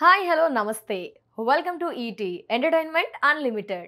hi hello నమస్తే welcome to ET entertainment unlimited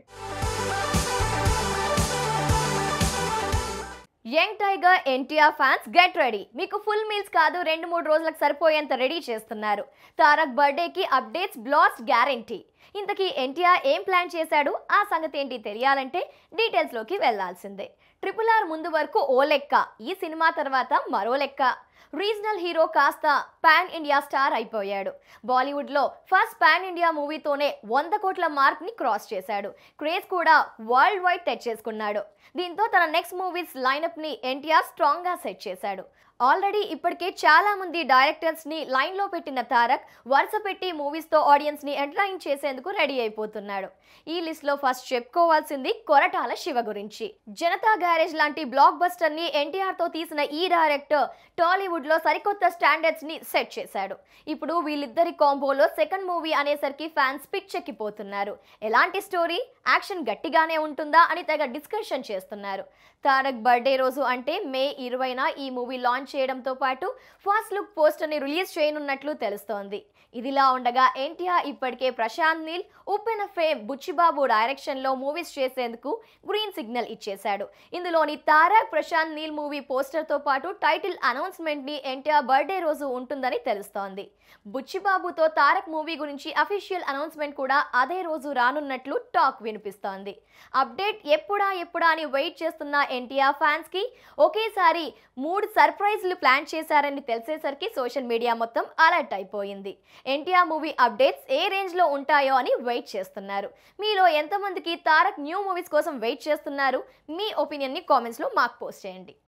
young tiger NTR fans get ready మీకు full meals కాదు రెండు మూడు రోజులకు సరిపోయేంత రెడీ చేస్తున్నారు తారక్ బర్త్డేకి అప్డేట్స్ బ్లాస్ గ్యారంటీ ఇంతకీ ఎన్టీఆర్ ఏం ప్లాన్ చేశాడు ఆ సంగతి ఏంటి తెలియాలంటే డీటెయిల్స్లోకి వెళ్లాల్సిందే ట్రిపుల్ ఆర్ ముందు వరకు ఓ లెక్క ఈ సినిమా తర్వాత మరో లెక్క రీజనల్ హీరో కాస్త పాన్ ఇండియా స్టార్ అయిపోయాడు బాలీవుడ్లో ఫస్ట్ పాన్ ఇండియా మూవీతోనే వంద కోట్ల మార్క్ని క్రాస్ చేశాడు క్రేజ్ కూడా వరల్డ్ వైడ్ తెచ్చేసుకున్నాడు దీంతో తన నెక్స్ట్ మూవీస్ లైనప్ని ఎన్టీఆర్ స్ట్రాంగ్గా సెట్ చేశాడు ఆల్రెడీ ఇప్పటికే చాలా మంది డైరెక్టర్స్ ని లైన్ లో పెట్టిన తారక్ వరుస పెట్టి మూవీస్ తో ఆడియన్స్ ని ఎంటర్టైన్ చేసేందుకు రెడీ అయిపోతున్నాడు ఈ లిస్ట్ లో ఫస్ట్ చెప్పుకోవాల్సింది కొరటాల శివ గురించి జనతా గ్యారేజ్ లాంటి బ్లాక్ బస్టర్ ని ఎన్టీఆర్ తో తీసిన ఈ డైరెక్టర్ టాలీవుడ్ లో సరికొత్త స్టాండర్డ్స్ ని సెట్ చేశాడు ఇప్పుడు వీళ్ళిద్దరి కాంబోలో సెకండ్ మూవీ అనేసరికి ఫ్యాన్స్ పిచ్చెక్కిపోతున్నారు ఎలాంటి స్టోరీ యాక్షన్ గట్టిగానే ఉంటుందా అని తెగ డిస్కషన్ చేస్తున్నారు తారక్ బర్త్డే రోజు అంటే మే ఇరవైన ఈ మూవీ లాంచ్ చేయడంతో పాటు ఫస్ట్ లుక్ పోస్టర్ని రిలీజ్ చేయనున్నట్లు తెలుస్తోంది ఇదిలా ఉండగా ఎన్టీఆర్ ఇప్పటికే ప్రశాంత్ నీల్ ఉప్పెన ఫేమ్ బుచ్చిబాబు డైరెక్షన్లో మూవీస్ చేసేందుకు గ్రీన్ సిగ్నల్ ఇచ్చేశాడు ఇందులోని తారక్ ప్రశాంత్ నీల్ మూవీ పోస్టర్తో పాటు టైటిల్ అనౌన్స్మెంట్ని ఎన్టీఆర్ బర్త్డే రోజు ఉంటుందని తెలుస్తోంది బుచ్చిబాబుతో తారక్ మూవీ గురించి అఫీషియల్ అనౌన్స్మెంట్ కూడా అదే రోజు రానున్నట్లు టాక్ వినిపిస్తోంది అప్డేట్ ఎప్పుడా ఎప్పుడా అని వెయిట్ చేస్తున్న ఎన్టీఆర్ ఫ్యాన్స్కి ఒకేసారి మూడు సర్ప్రైజ్లు ప్లాన్ చేశారని తెలిసేసరికి సోషల్ మీడియా మొత్తం అలర్ట్ అయిపోయింది ఎన్టీఆర్ మూవీ అప్డేట్స్ ఏ రేంజ్లో ఉంటాయో అని వెయిట్ చేస్తున్నారు మీలో ఎంతమందికి తారక్ న్యూ మూవీస్ కోసం వెయిట్ చేస్తున్నారు మీ ఒపీనియన్ని కామెంట్స్లో మాకు పోస్ట్ చేయండి